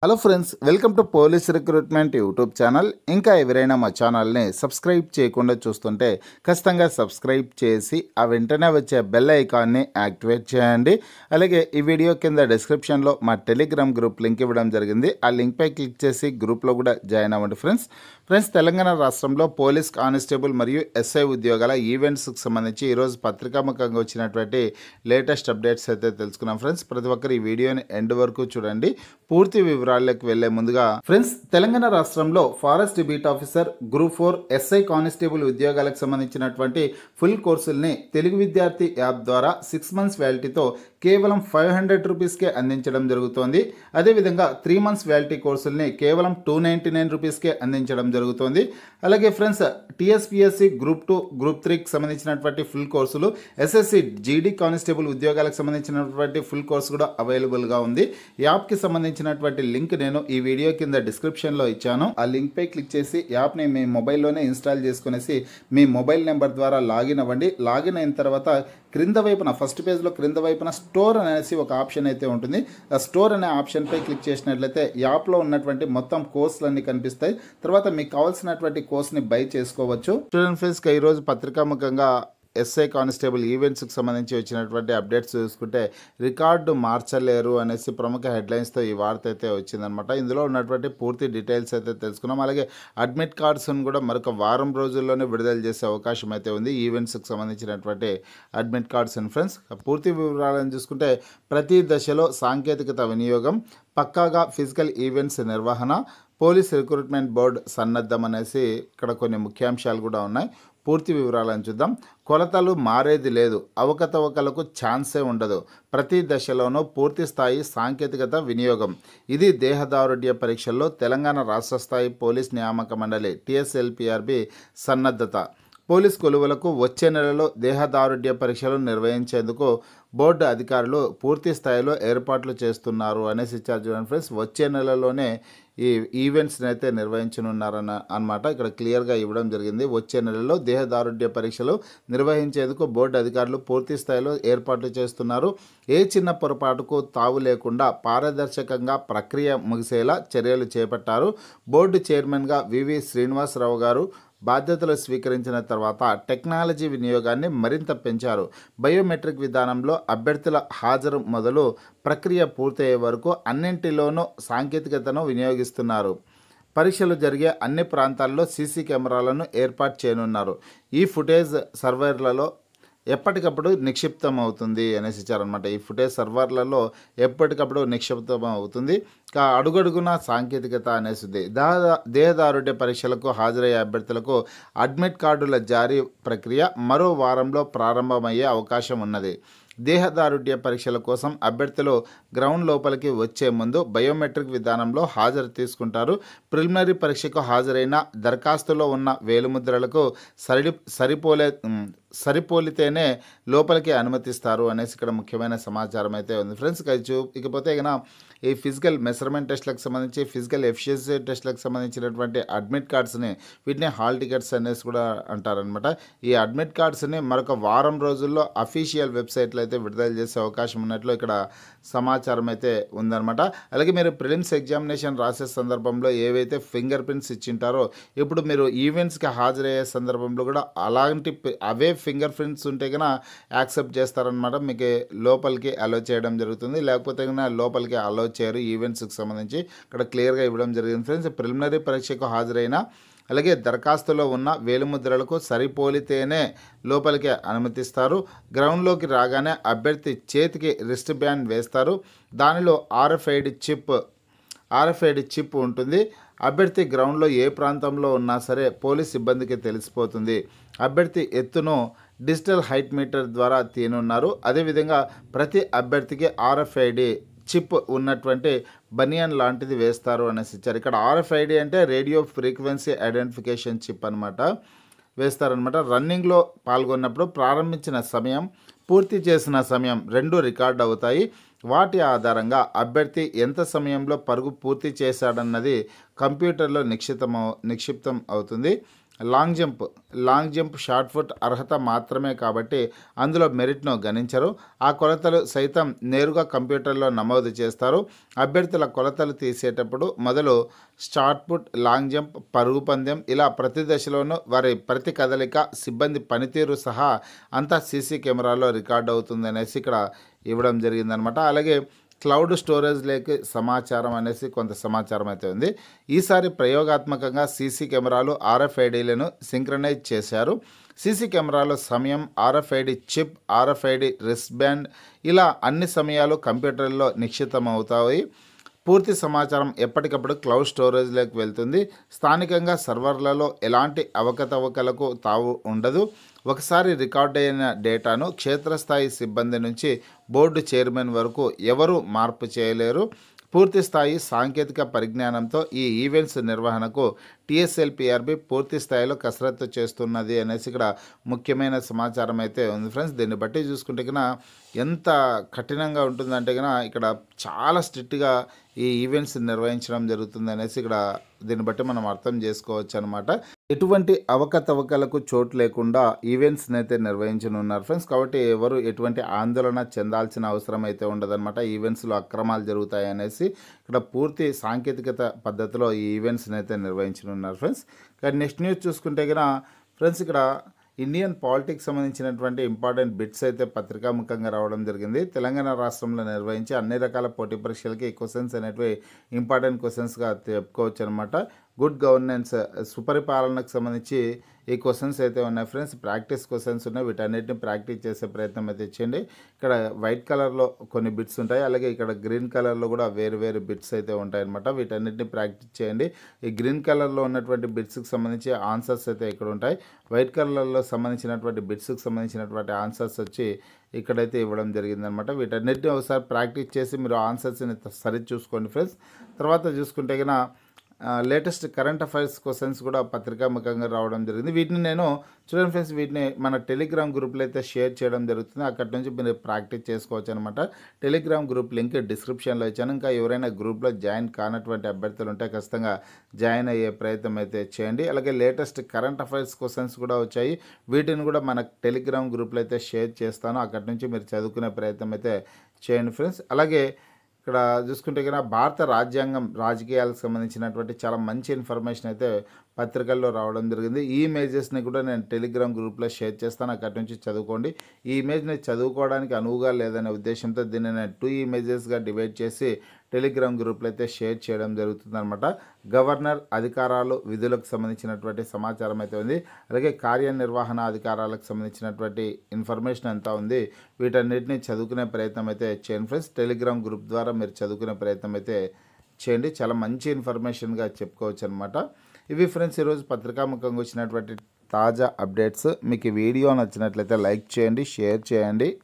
hello friends welcome to police recruitment YouTube channel ఇంకా ఎవరైనా మా ఛానల్ని సబ్స్క్రైబ్ చేయకుండా చూస్తుంటే ఖచ్చితంగా సబ్స్క్రైబ్ చేసి ఆ వెంటనే వచ్చే బెల్ ఐకాన్ని యాక్టివేట్ చేయండి అలాగే ఈ వీడియో కింద డిస్క్రిప్షన్లో మా టెలిగ్రామ్ గ్రూప్ లింక్ ఇవ్వడం జరిగింది ఆ లింక్పై క్లిక్ చేసి గ్రూప్లో కూడా జాయిన్ అవ్వండి ఫ్రెండ్స్ ఫ్రెండ్స్ తెలంగాణ రాష్ట్రంలో పోలీస్ కానిస్టేబుల్ మరియు ఎస్ఐ ఉద్యోగాల ఈవెంట్స్కి సంబంధించి ఈరోజు పత్రికాముఖంగా వచ్చినటువంటి లేటెస్ట్ అప్డేట్స్ అయితే తెలుసుకున్నాం ఫ్రెండ్స్ ప్రతి ఒక్కరు ఈ వీడియోని ఎండ్ వరకు చూడండి పూర్తి వివరాల్లోకి వెళ్లే ముందుగా ఫ్రెండ్స్ తెలంగాణ రాష్ట్రంలో forest beat officer group four SI constable ఉద్యోగాలకు సంబంధించినటువంటి ఫుల్ కోర్సుల్ని తెలుగు విద్యార్థి యాప్ ద్వారా సిక్స్ మంత్స్ వ్యాలిటీతో కేవలం ఫైవ్ హండ్రెడ్ రూపీస్కే అందించడం జరుగుతోంది అదేవిధంగా త్రీ మంత్స్ వ్యాలిటీ కోర్సుల్ని కేవలం టూ నైంటీ నైన్ రూపీస్కే అందించడం జరుగుతోంది అలాగే friends TSPSC group two group త్రీకి సంబంధించినటువంటి ఫుల్ కోర్సులు ఎస్ఎస్సి జీడీ కానిస్టేబుల్ ఉద్యోగాలకు సంబంధించినటువంటి ఫుల్ కోర్సు కూడా అవైలబుల్గా ఉంది యాప్కి సంబంధించినటువంటి లింక్ నేను ఈ వీడియో కింద డిస్క్రిప్షన్లో ఇచ్చాను ఆ లింక్పై క్లిక్ చేసి యాప్ని మీ మొబైల్లోనే ఇన్స్టాల్ చేసుకునేసి మీ మొబైల్ నెంబర్ ద్వారా లాగిన్ అవ్వండి లాగిన్ అయిన తర్వాత క్రింద వైపున ఫస్ట్ పేజ్లో క్రింద వైపున స్టోర్ అనేసి ఒక ఆప్షన్ అయితే ఉంటుంది ఆ స్టోర్ అనే ఆప్షన్పై క్లిక్ చేసినట్లయితే యాప్లో ఉన్నటువంటి మొత్తం కోర్సులు అన్ని కనిపిస్తాయి తర్వాత మీకు కావాల్సినటువంటి కోర్స్ని బై చేసుకోవచ్చు స్టూడెంట్ ఫీజ్కి ఈరోజు పత్రికాముఖంగా ఎస్ఐ కానిస్టేబుల్ ఈవెంట్స్కి సంబంధించి వచ్చినటువంటి అప్డేట్స్ చూసుకుంటే రికార్డు మార్చలేరు అనేసి ప్రముఖ హెడ్లైన్స్తో ఈ వార్త అయితే వచ్చిందనమాట ఇందులో ఉన్నటువంటి పూర్తి డీటెయిల్స్ అయితే తెలుసుకున్నాం అలాగే అడ్మిట్ కార్డ్స్ను కూడా మరొక వారం రోజుల్లోనే విడుదల చేసే అవకాశం అయితే ఉంది ఈవెంట్స్కి సంబంధించినటువంటి అడ్మిట్ కార్డ్స్ అండ్ ఫ్రెండ్స్ పూర్తి వివరాలను చూసుకుంటే ప్రతి దశలో సాంకేతికత వినియోగం పక్కాగా ఫిజికల్ ఈవెంట్స్ నిర్వహణ పోలీస్ రిక్రూట్మెంట్ బోర్డు సన్నద్ధం అనేసి ఇక్కడ కొన్ని ముఖ్యాంశాలు కూడా ఉన్నాయి పూర్తి వివరాలను చూద్దాం కొలతలు మారేది లేదు అవకతవకలకు ఛాన్సే ఉండదు ప్రతి దశలోనూ పూర్తి స్థాయి సాంకేతికత వినియోగం ఇది దేహదారుఢ్య పరీక్షల్లో తెలంగాణ రాష్ట్ర స్థాయి పోలీస్ నియామక మండలి టీఎస్ఎల్పిఆర్బి సన్నద్ధత పోలీస్ కొలువులకు వచ్చే నెలలో దేహదారుఢ్య పరీక్షలు నిర్వహించేందుకు బోర్డు అధికారులు పూర్తి స్థాయిలో ఏర్పాట్లు చేస్తున్నారు అనేసి ఇచ్చారు చూడండి ఫ్రెండ్స్ వచ్చే నెలలోనే ఈ ఈవెంట్స్ని అయితే నిర్వహించనున్నారన్న అనమాట ఇక్కడ క్లియర్గా ఇవ్వడం జరిగింది వచ్చే నెలలో దేహదారుఢ్య పరీక్షలు నిర్వహించేందుకు బోర్డు అధికారులు పూర్తి స్థాయిలో ఏర్పాట్లు చేస్తున్నారు ఏ చిన్న పొరపాటుకు తావు లేకుండా పారదర్శకంగా ప్రక్రియ ముగిసేలా చర్యలు చేపట్టారు బోర్డు చైర్మన్గా వివి శ్రీనివాసరావు గారు బాధ్యతలు స్వీకరించిన తర్వాత టెక్నాలజీ వినియోగాన్ని మరింత పెంచారు బయోమెట్రిక్ విధానంలో అభ్యర్థుల హాజరు మొదలు ప్రక్రియ పూర్తయ్యే వరకు అన్నింటిలోనూ సాంకేతికతను వినియోగిస్తున్నారు పరీక్షలు జరిగే అన్ని ప్రాంతాల్లో సీసీ కెమెరాలను ఏర్పాటు చేయనున్నారు ఈ ఫుటేజ్ సర్వర్లలో ఎప్పటికప్పుడు నిక్షిప్తం అవుతుంది అనేసి ఇచ్చారనమాట ఈ ఫుటేజ్ సర్వర్లలో ఎప్పటికప్పుడు నిక్షిప్తం అవుతుంది కా అడుగడుగున సాంకేతికత అనేసి దాదా దేహదారుఢ్య పరీక్షలకు హాజరయ్యే అభ్యర్థులకు అడ్మిట్ కార్డుల జారీ ప్రక్రియ మరో వారంలో ప్రారంభమయ్యే అవకాశం ఉన్నది దేహదారుఢ్య పరీక్షల కోసం అభ్యర్థులు గ్రౌండ్ లోపలికి వచ్చే ముందు బయోమెట్రిక్ విధానంలో హాజరు తీసుకుంటారు ప్రిలిమినరీ పరీక్షకు హాజరైన దరఖాస్తులో ఉన్న వేలుముద్రలకు సరి సరిపోలే సరిపోలితేనే లోపలికి అనుమతిస్తారు అనేసి ఇక్కడ ముఖ్యమైన సమాచారం అయితే ఉంది ఫ్రెండ్స్ ఇక చూ ఇకపోతే ఇక ఈ ఫిజికల్ మెజర్మెంట్ టెస్ట్లకు సంబంధించి ఫిజికల్ ఎఫిషియన్సీ టెస్ట్లకు సంబంధించినటువంటి అడ్మిట్ కార్డ్స్ని వీటిని హాల్ టికెట్స్ అనేసి కూడా అంటారనమాట ఈ అడ్మిట్ కార్డ్స్ని మరొక వారం రోజుల్లో అఫీషియల్ వెబ్సైట్లో అయితే విడుదల చేసే అవకాశం ఉన్నట్లు ఇక్కడ సమాచారం అయితే ఉందన్నమాట అలాగే మీరు ప్రిలిమ్స్ ఎగ్జామినేషన్ రాసే సందర్భంలో ఏవైతే ఫింగర్ ప్రింట్స్ ఇచ్చింటారో ఇప్పుడు మీరు ఈవెంట్స్కి హాజరయ్యే సందర్భంలో కూడా అలాంటి అవే ఫింగర్ ప్రింట్స్ ఉంటే కనుక యాక్సెప్ట్ చేస్తారనమాట మీకు లోపలికి అలో చేయడం జరుగుతుంది లేకపోతే కనుక లోపలికి అలో చేయరు ఈవెంట్స్కి సంబంధించి ఇక్కడ క్లియర్గా ఇవ్వడం జరిగింది ఫ్రెండ్స్ ప్రిలిమినరీ పరీక్షకు హాజరైన అలాగే దరఖాస్తులో ఉన్న వేలిముద్రలకు సరిపోలితేనే లోపలికి అనుమతిస్తారు గ్రౌండ్లోకి రాగానే అభ్యర్థి చేతికి రిస్ట్ బ్యాండ్ వేస్తారు దానిలో ఆర్ఎఫ్ఐడి చిప్ ఆర్ఎఫ్ఐడి చిప్ ఉంటుంది అభ్యర్థి గ్రౌండ్లో ఏ ప్రాంతంలో ఉన్నా సరే పోలీస్ సిబ్బందికి తెలిసిపోతుంది అభ్యర్థి ఎత్తును డిజిటల్ హైట్ మీటర్ ద్వారా తీనున్నారు అదేవిధంగా ప్రతి అభ్యర్థికి ఆర్ఎఫ్ఐడి చిప్ ఉన్నటువంటి బనియన్ లాంటిది వేస్తారు అనేసి ఇచ్చారు ఇక్కడ ఆర్ఎఫ్ఐడి అంటే రేడియో ఫ్రీక్వెన్సీ ఐడెంటిఫికేషన్ చిప్ అనమాట వేస్తారనమాట రన్నింగ్లో పాల్గొన్నప్పుడు ప్రారంభించిన సమయం పూర్తి చేసిన సమయం రెండు రికార్డ్ అవుతాయి వాటి ఆధారంగా అభ్యర్థి ఎంత సమయంలో పరుగు పూర్తి చేశాడన్నది కంప్యూటర్లో నిక్షిప్తం నిక్షిప్తం అవుతుంది long jump long jump shot put అర్హత మాత్రమే కాబట్టి అందులో మెరిట్ను గణించరు ఆ కొలతలు సైతం నేరుగా కంప్యూటర్లో నమోదు చేస్తారు అభ్యర్థుల కొలతలు తీసేటప్పుడు మొదలు షార్ట్ పుట్ లాంగ్ జంప్ పరుగు పందెం ఇలా ప్రతి దశలోనూ వారి ప్రతి కదలిక సిబ్బంది పనితీరు సహా అంతా సీసీ కెమెరాలో రికార్డ్ అవుతుంది అనేసి ఇక్కడ ఇవ్వడం జరిగిందనమాట అలాగే క్లౌడ్ స్టోరేజ్ లేక సమాచారం అనేసి కొంత సమాచారం అయితే ఉంది ఈసారి ప్రయోగాత్మకంగా సీసీ కెమెరాలు ఆర్ఎఫ్ఐడీలను సింక్రనైజ్ చేశారు సీసీ కెమెరాలో సమయం RFID chip RFID wrist band ఇలా అన్ని సమయాలు కంప్యూటర్లో నిక్షితం అవుతాయి పూర్తి సమాచారం ఎప్పటికప్పుడు క్లౌడ్ స్టోరేజ్లోకి వెళ్తుంది స్థానికంగా సర్వర్లలో ఎలాంటి అవకతవకలకు తావు ఉండదు ఒకసారి రికార్డ్ అయిన డేటాను క్షేత్రస్థాయి సిబ్బంది నుంచి బోర్డు చైర్మన్ వరకు ఎవరు మార్పు చేయలేరు పూర్తి స్థాయి సాంకేతిక పరిజ్ఞానంతో ఈ ఈవెంట్స్ నిర్వహణకు టీఎస్ఎల్పిఆర్బి పూర్తి స్థాయిలో కసరత్తు చేస్తున్నది అనేసి ఇక్కడ ముఖ్యమైన సమాచారం అయితే ఉంది ఫ్రెండ్స్ దీన్ని బట్టి చూసుకుంటే కన్నా ఎంత కఠినంగా ఉంటుందంటే కన్నా ఇక్కడ చాలా స్ట్రిక్ట్గా ఈ ఈవెంట్స్ నిర్వహించడం జరుగుతుంది అనేసి ఇక్కడ దీన్ని బట్టి మనం అర్థం చేసుకోవచ్చు అనమాట ఎటువంటి అవకతవకలకు చోటు లేకుండా ఈవెంట్స్ని అయితే నిర్వహించనున్నారు ఫ్రెండ్స్ కాబట్టి ఎవరు ఎటువంటి ఆందోళన చెందాల్సిన అవసరం అయితే ఉండదన్నమాట ఈవెంట్స్లో అక్రమాలు జరుగుతాయి అనేసి ఇక్కడ పూర్తి సాంకేతికత పద్ధతిలో ఈ ఈవెంట్స్ని అయితే నిర్వహించనున్నారు ఫ్రెండ్స్ కానీ నెక్స్ట్ న్యూస్ చూసుకుంటే కనుక ఫ్రెండ్స్ ఇక్కడ ఇండియన్ పాలిటిక్స్ సంబంధించినటువంటి ఇంపార్టెంట్ బిట్స్ అయితే పత్రికాముఖంగా రావడం జరిగింది తెలంగాణ రాష్ట్రంలో నిర్వహించి అన్ని రకాల పోటీ పరీక్షలకి ఈ క్వశ్చన్స్ అనేటివి ఇంపార్టెంట్ క్వశ్చన్స్గా చెప్పుకోవచ్చు అనమాట గుడ్ గవర్నెన్స్ సుపరిపాలనకు సంబంధించి ఈ క్వశ్చన్స్ అయితే ఉన్నాయి ఫ్రెండ్స్ ప్రాక్టీస్ క్వశ్చన్స్ ఉన్నాయి వీటన్నిటిని ప్రాక్టీస్ చేసే ప్రయత్నం అయితే చేయండి ఇక్కడ వైట్ కలర్లో కొన్ని బిట్స్ ఉంటాయి అలాగే ఇక్కడ గ్రీన్ కలర్లో కూడా వేరు వేరు బిట్స్ అయితే ఉంటాయి అనమాట వీటన్నిటిని ప్రాక్టీస్ చేయండి ఈ గ్రీన్ కలర్లో ఉన్నటువంటి బిట్స్కి సంబంధించి ఆన్సర్స్ అయితే ఇక్కడ ఉంటాయి వైట్ కలర్లో సంబంధించినటువంటి బిట్స్కి సంబంధించినటువంటి ఆన్సర్స్ వచ్చి ఇక్కడైతే ఇవ్వడం జరిగిందనమాట వీటన్నిటిని ఒకసారి ప్రాక్టీస్ చేసి మీరు ఆన్సర్స్ని సరి చూసుకోండి ఫ్రెండ్స్ తర్వాత చూసుకుంటే కనుక లేటెస్ట్ కరెంట్ అఫైర్స్ క్వశ్చన్స్ కూడా పత్రికాముఖంగా రావడం జరిగింది వీటిని నేను చూడండి ఫ్రెండ్స్ వీటిని మన టెలిగ్రామ్ గ్రూప్లో అయితే షేర్ చేయడం జరుగుతుంది అక్కడి నుంచి మీరు ప్రాక్టీస్ చేసుకోవచ్చు అనమాట టెలిగ్రామ్ గ్రూప్ లింక్ డిస్క్రిప్షన్లో ఇచ్చాను ఇంకా ఎవరైనా గ్రూప్లో జాయిన్ కానటువంటి అభ్యర్థులు ఉంటే ఖచ్చితంగా జాయిన్ అయ్యే ప్రయత్నం అయితే చేయండి అలాగే లేటెస్ట్ కరెంట్ అఫైర్స్ క్వశ్చన్స్ కూడా వచ్చాయి వీటిని కూడా మన టెలిగ్రామ్ గ్రూప్లో అయితే షేర్ చేస్తాను అక్కడి నుంచి మీరు చదువుకునే ప్రయత్నం అయితే చేయండి ఫ్రెండ్స్ అలాగే ఇక్కడ చూసుకుంటే కనుక భారత రాజ్యాంగం రాజకీయాలకు సంబంధించినటువంటి చాలా మంచి ఇన్ఫర్మేషన్ అయితే పత్రికల్లో రావడం జరిగింది ఈ ఇమేజెస్ని కూడా నేను టెలిగ్రామ్ గ్రూప్లో షేర్ చేస్తాను అక్కడి నుంచి చదువుకోండి ఈ ఇమేజ్ని చదువుకోవడానికి అనువుగా లేదనే ఉద్దేశంతో దీన్ని నేను టూ ఇమేజెస్గా డివైడ్ చేసి టెలిగ్రామ్ గ్రూప్లో అయితే షేర్ చేయడం జరుగుతుంది అనమాట గవర్నర్ అధికారాలు విధులకు సంబంధించినటువంటి సమాచారం అయితే ఉంది అలాగే కార్యనిర్వహణ అధికారాలకు సంబంధించినటువంటి ఇన్ఫర్మేషన్ అంతా ఉంది వీటన్నిటిని చదువుకునే ప్రయత్నం అయితే చేయండి ఫ్రెండ్స్ టెలిగ్రామ్ గ్రూప్ ద్వారా మీరు చదువుకునే ప్రయత్నం అయితే చేయండి చాలా మంచి ఇన్ఫర్మేషన్గా చెప్పుకోవచ్చు అనమాట ఇవి ఫ్రెండ్స్ ఈరోజు పత్రికాముఖంగా వచ్చినటువంటి తాజా అప్డేట్స్ మీకు ఈ వీడియో నచ్చినట్లయితే లైక్ చేయండి షేర్ చేయండి